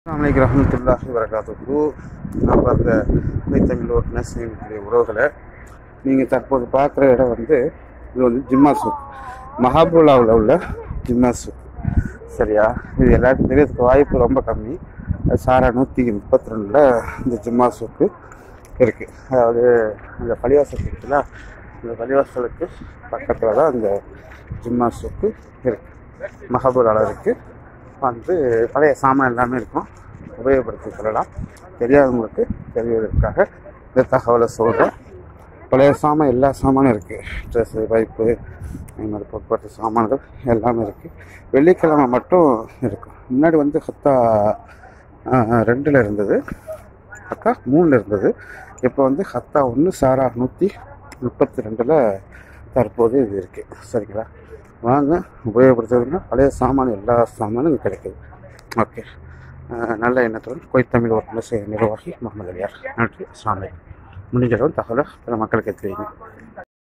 அலைக்கு ரஹமத்துல்லாஹி வரகாத்துக்கு நான் பார்த்த மைத்தமிழ் ஒரு நேசங்களுடைய உறவுகளை நீங்கள் தற்போது பார்க்குற இடம் வந்து இது வந்து ஜிம்மா சூக் மஹாபுல்லாவில் உள்ள ஜிம்மா சூக் சரியா இது எல்லாருக்கும் தெரியறதுக்கு வாய்ப்பு ரொம்ப கம்மி அது சாரா நூற்றி முப்பத்தி ரெண்டில் இந்த ஜிம்மா சூக்கு இருக்குது அதாவது அந்த பள்ளிவாசல் இருக்குல்ல அந்த பள்ளிவாசலுக்கு பக்கத்தில் தான் அந்த ஜிம்மா சூக்கு இருக்குது மஹபூலாவில் இருக்குது வந்து பழைய சாமான் எல்லாமே இருக்கும் உபயோகப்படுத்தி கொள்ளலாம் தெரியாதவங்களுக்கு தெரிவதற்காக இந்த தகவலை சொல்கிறேன் பழைய சாமான் எல்லா சாமானும் இருக்குது ட்ரெஸ்ஸு பைப்பு இந்த மாதிரி போக்குவரத்து சாமான்கள் எல்லாமே இருக்குது வெள்ளிக்கிழமை மட்டும் இருக்கும் முன்னாடி வந்து ஹத்தா ரெண்டில் இருந்தது ஹத்தா மூணில் இருந்தது இப்போ வந்து ஹத்தா ஒன்று சாரா நூற்றி முப்பத்தி ரெண்டில் தற்போது இது இருக்குது சரிங்களா வாங்க உபயோகப்படுத்துறதுன்னா பழைய சாமான் எல்லா சாமானும் இங்கே கிடைக்குது ஓகே அஹ் நல்ல எண்ணத்துடன் கோய்த்தமிழ் ஒரு நிர்வாகி முகமது அலியார் நன்றி அஸ்லாம் வலைக்கம் முடிஞ்சளவு தகவலை பிற மக்களுக்கு எத்திரிங்க